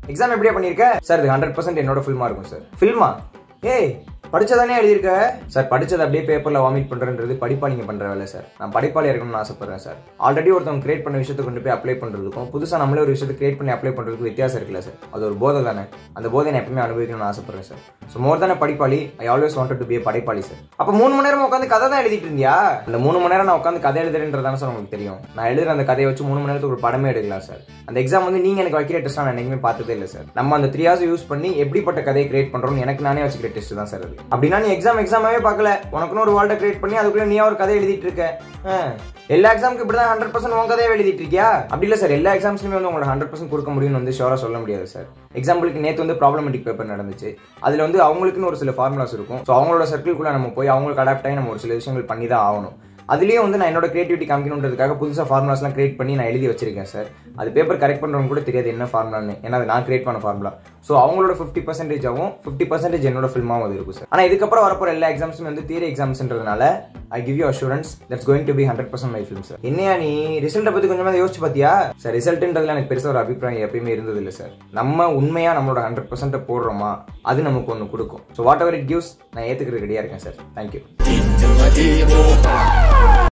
Exam எப்படியா பண்ணிருக்க sir இது ஹண்ட்ரட் பர்சன்ட் என்னோட ஃபில்மா இருக்கும் சார் ஃபில்மா ஏய் படிச்சதானே எழுதியிருக்க சார் படிச்சது அப்படியே பேப்பர்ல வாமிட் பண்றன்றது படிப்பா நீங்க பண்ற வேலை சார் நான் படிப்பாளி இருக்கணும்னு ஆசைப்படுறேன் சார் ஆல்ரெடி ஒருத்தவங்க கிரியேட் பண்ண விஷயத்தை கொண்டு போய் அப்ளை பண்றதுக்கும் புதுசா நம்மளே ஒரு விஷயத்தை கிரியேட் பண்ணி அப்ளை பண்றதுக்கு வித்தியாசம் இருக்குல்ல சார் அது ஒரு போதை தானே அந்த போதை நான் எப்பவுமே அனுபவிக்கணும்னு ஆசைப்படுறேன் சார் ஸோ மோர் தானே படிப்பாளி I always wanted to be படைப்பாளி சார் அப்ப மூணு மணி நேரம் உட்காந்து கதை தான் எழுதிட்டு இருந்தியா அந்த மூணு மணி நேரம் நான் உட்காந்து கதை எழுதுறேன்றதான சார் உங்களுக்கு தெரியும் நான் எழுதுற அந்த கதையை வச்சு மூணு மணி நேரத்துக்கு ஒரு படமே எடுக்கலாம் சார் அந்த எக்ஸாம் வந்து நீங்க எனக்கு வைக்கிற டெஸ்ட் நான் என்னைக்குமே பார்த்ததே இல்லை சார் நம்ம அந்த த்ரீ ஹவர்ஸ் யூஸ் பண்ணி எப்படிப்பட்ட கதையை கிரியேட் பண்றோம்னு எனக்கு நானே வச்சுக்கிற டெஸ்ட் தான் சார் அது அப்படின்னா நீ எக்ஸாம் எக்ஸாமாவே பார்க்கல உனக்குன்னு ஒரு வேர்ல்டை கிரியேட் பண்ணி அதுக்குள்ள நீ ஒரு கதை எழுதிட்டு இருக்க ஆ. எல்லா எக்ஸாமுக்கு இப்படி தான் ஹண்ட்ரட் பர்சன்ட் உங்க கதையை எழுதிட்டு இருக்கியா அப்படி இல்லை சார் எல்லா எக்ஸாம்ஸ்லையுமே வந்து உங்களோட ஹண்ட்ரட் பர்சன்ட் கொடுக்க முடியும்னு வந்து ஷோரா சொல்ல முடியாது சார் எக்ஸாம்பிளுக்கு நேற்று வந்து ப்ராப்ளமெட்டிக் பேப்பர் நடந்துச்சு அதுல வந்து அவங்களுக்குன்னு ஒரு சில ஃபார்முலாஸ் இருக்கும் ஸோ அவங்களோட சர்க்கிள்குள்ள நம்ம போய் அவங்களுக்கு அடாப்ட் ஆகி நம்ம ஒரு சில விஷயங்கள் பண்ணி தான் ஆகணும் அதுலயும் வந்து நான் என்னோட கிரியேட்டிவிட்டி காமிக்கணுன்றதுக்காக புதுசாக ஃபார்முலாஸ்லாம் கிரியேட் பண்ணி நான் எழுதி வச்சிருக்கேன் சார் அது பேப்பர் கரெக்ட் பண்ணுறவங்க கூட தெரியாது என்ன ஃபார்முலான்னு ஏன்னா அது நான் கிரியேட் பண்ண ஃபார்முலா ஸோ அவங்களோட ஃபிஃப்டி பர்சன்டேஜ் ஆகும் ஃபிஃப்டி பர்சன்டேஜ் என்னோட ஃபில்மாவும் அது இருக்கும் சார் ஆனால் இதுக்கப்புறம் வரப்போற எல்லா எக்ஸாம்ஸும் வந்து தியரி எக்ஸாம்ஸ்ன்றதுனால I give you assurance that's going to be hundred percent my film sir என்னையா நீ ரிசல்ட்டை பற்றி கொஞ்சமாக யோசிச்சு பார்த்தியா சார் ரிசல்ட்ன்றதுல எனக்கு பெருசாக ஒரு அபிப்பிராயம் எப்பயுமே இருந்தது இல்லை சார் நம்ம உண்மையாக நம்மளோட ஹண்ட்ரட் பர்சன்ட்டை போடுறோமா அது நமக்கு ஒன்று கொடுக்கும் so whatever it gives நான் ஏற்றுக்கிறது ரெடியாக இருக்கேன் சார் தேங்க்யூ